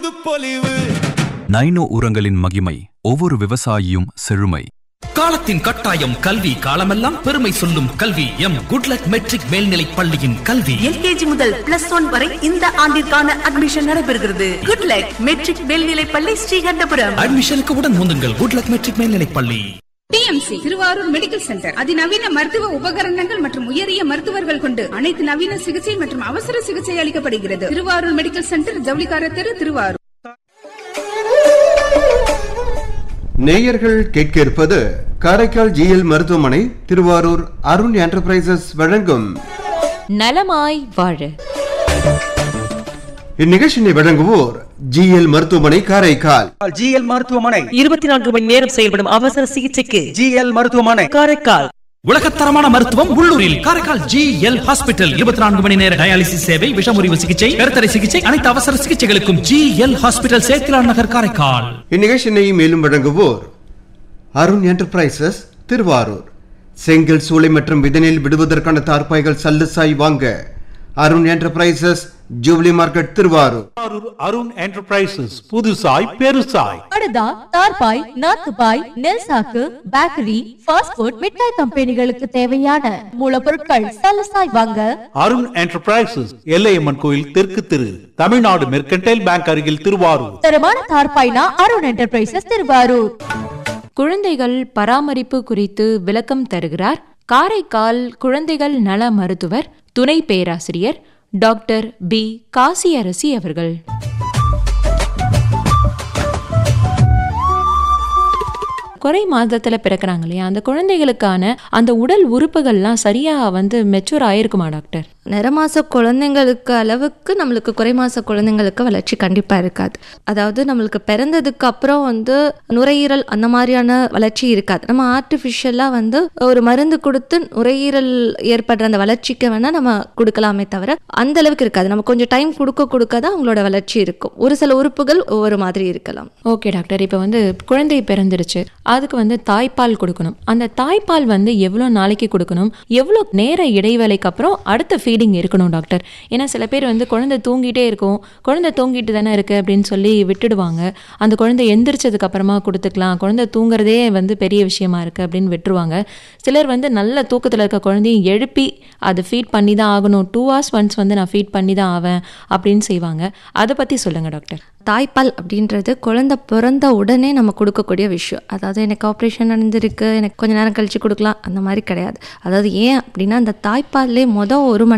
பொலிவு நைனோ உரங்களின் மகிமை ஒவ்வொரு விவசாயியும் செழுமை காலத்தின் கட்டாயம் கல்வி காலமெல்லாம் பெருமை சொல்லும் கல்வி எம் குட்லக் மெட்ரிக் மேல்நிலைப் பள்ளியின் கல்வி எல்கேஜி முதல் பிளஸ் ஒன் வரை இந்த ஆண்டிற்கான அட்மிஷன் நடைபெறுகிறது குட் லக் மெட்ரிக் மேல்நிலைப் பள்ளி ஸ்ரீகண்டபுரம் அட்மிஷனுக்கு உடன் முந்துங்கள் குட்லக் மெட்ரிக் மேல்நிலைப் பள்ளி டிஎம்சி திருவாரூர் மெடிக்கல் சென்டர் அதிநவீன மருத்துவ உபகரணங்கள் மற்றும் உயரிய மருத்துவர்கள் கொண்டு அனைத்து நவீன சிகிச்சை மற்றும் அவசர சிகிச்சை அளிக்கப்படுகிறது திருவாரூர் மெடிக்கல் சென்டர் ஜவுளிக்கார தெரு திருவாரூர் நேயர்கள் கேட்க இருப்பது காரைக்கால் ஜிஎல் மருத்துவமனை திருவாரூர் அருண் என்டர்பிரைசஸ் வழங்கும் நலமாய் வாழ இந்நிகழ்ச்சியை வழங்குவோர் ஜிஎல் மருத்துவமனை காரைக்கால் ஜிஎல் மருத்துவமனை இருபத்தி நான்கு மணி நேரம் செயல்படும் அவசர சிகிச்சைக்கு ஜிஎல் மருத்துவமனை காரைக்கால் உலகத்தரமான மருத்துவம் உள்ளூரில் காரைக்கால் ஜி எல் ஹாஸ்பிட்டல் இருபத்தி நான்கு மணி நேர டயாலிசிஸ் சேவை விஷமுறிவு சிகிச்சை கருத்தடை சிகிச்சை அனைத்து அவசர சிகிச்சைகளுக்கும் G L hospital Sethilan Nagar Karaikal இந்நிகழ்ச்சியை மேலும் வழங்குவோர் அருண் என்டர்பிரைசஸ் திருவாரூர் செங்கல் சூளை மற்றும் விதனில் விடுவதற்கான தார்ப்பாய்கள் சல்லுசாய் வாங்க Arun enterprises jubilee market Thiruvarur Arun enterprises புதுசாய் பெருசாய் படுதா தார்பாய் நாத்துபாய் நெல் சாக்கு பேக்கரி ஃபாஸ்ட் ஃபுட் மிட்டாய் கம்பெனிகளுக்கு தேவையான மூலப்பொருட்கள் சலசாய் வாங்க அருண் என்டர்பிரைசஸ் எல்லையம்மன் கோயில் தெற்கு திரு தமிழ்நாடு மெர்கன்டைல் பேங்க் அருகில் திருவாரூர் தரமான தார்பாய்னா அருண் என்டர்பிரைசஸ் திருவாரூர் குழந்தைகள் பராமரிப்பு குறித்து விளக்கம் தருகிறார் காரைக்கால் குழந்தைகள் நல மருத்துவர் துணை பேராசிரியர் டாக்டர் பி காசியரசி அவர்கள் குறை மாதத்துல பிறக்கிறாங்க இல்லையா அந்த குழந்தைகளுக்கான அந்த உடல் உறுப்புகள்லாம் சரியா வந்து மெச்சூர் ஆயிருக்குமா டாக்டர் நிறமாச குழந்தைங்களுக்கு அளவுக்கு நம்மளுக்கு குறைமாச குழந்தைங்களுக்கு வளர்ச்சி கண்டிப்பாக இருக்காது அதாவது நம்மளுக்கு பிறந்ததுக்கு அப்புறம் வந்து நுரையீரல் அந்த மாதிரியான வளர்ச்சி இருக்காது நம்ம ஆர்டிஃபிஷியலாக வந்து ஒரு மருந்து கொடுத்து நுரையீரல் ஏற்படுற அந்த வளர்ச்சிக்கு வேணால் நம்ம கொடுக்கலாமே தவிர அந்த அளவுக்கு இருக்காது நம்ம கொஞ்சம் டைம் கொடுக்க கொடுக்க தான் அவங்களோட வளர்ச்சி இருக்கும் ஒரு சில உறுப்புகள் ஒவ்வொரு மாதிரி இருக்கலாம் ஓகே டாக்டர் இப்போ வந்து குழந்தை பிறந்துருச்சு அதுக்கு வந்து தாய்ப்பால் கொடுக்கணும் அந்த தாய்ப்பால் வந்து எவ்வளோ நாளைக்கு கொடுக்கணும் எவ்வளோ நேர இடைவேளைக்கு அப்புறம் அடுத்த ஃபீடிங் இருக்கணும் டாக்டர் ஏன்னா சில பேர் வந்து குழந்தை தூங்கிட்டே இருக்கும் குழந்தை தூங்கிட்டு தானே இருக்கு அப்படின்னு சொல்லி விட்டுடுவாங்க அந்த குழந்தை எந்திரிச்சதுக்கு அப்புறமா கொடுத்துக்கலாம் குழந்தை தூங்குறதே வந்து பெரிய விஷயமா இருக்கு அப்படின்னு விட்டுருவாங்க சிலர் வந்து நல்ல தூக்கத்தில் இருக்க குழந்தையும் எழுப்பி அதை ஃபீட் பண்ணி தான் ஆகணும் டூ ஹவர்ஸ் ஒன்ஸ் வந்து நான் ஃபீட் பண்ணி தான் ஆவேன் அப்படின்னு செய்வாங்க அதை பற்றி சொல்லுங்கள் டாக்டர் தாய்ப்பால் அப்படின்றது குழந்தை பிறந்த உடனே நம்ம கொடுக்கக்கூடிய விஷயம் அதாவது எனக்கு ஆப்ரேஷன் நடந்திருக்கு எனக்கு கொஞ்ச நேரம் கழிச்சு கொடுக்கலாம் அந்த மாதிரி கிடையாது அதாவது ஏன் அப்படின்னா அந்த தாய்ப்பால்லே மொதல் ஒரு மணி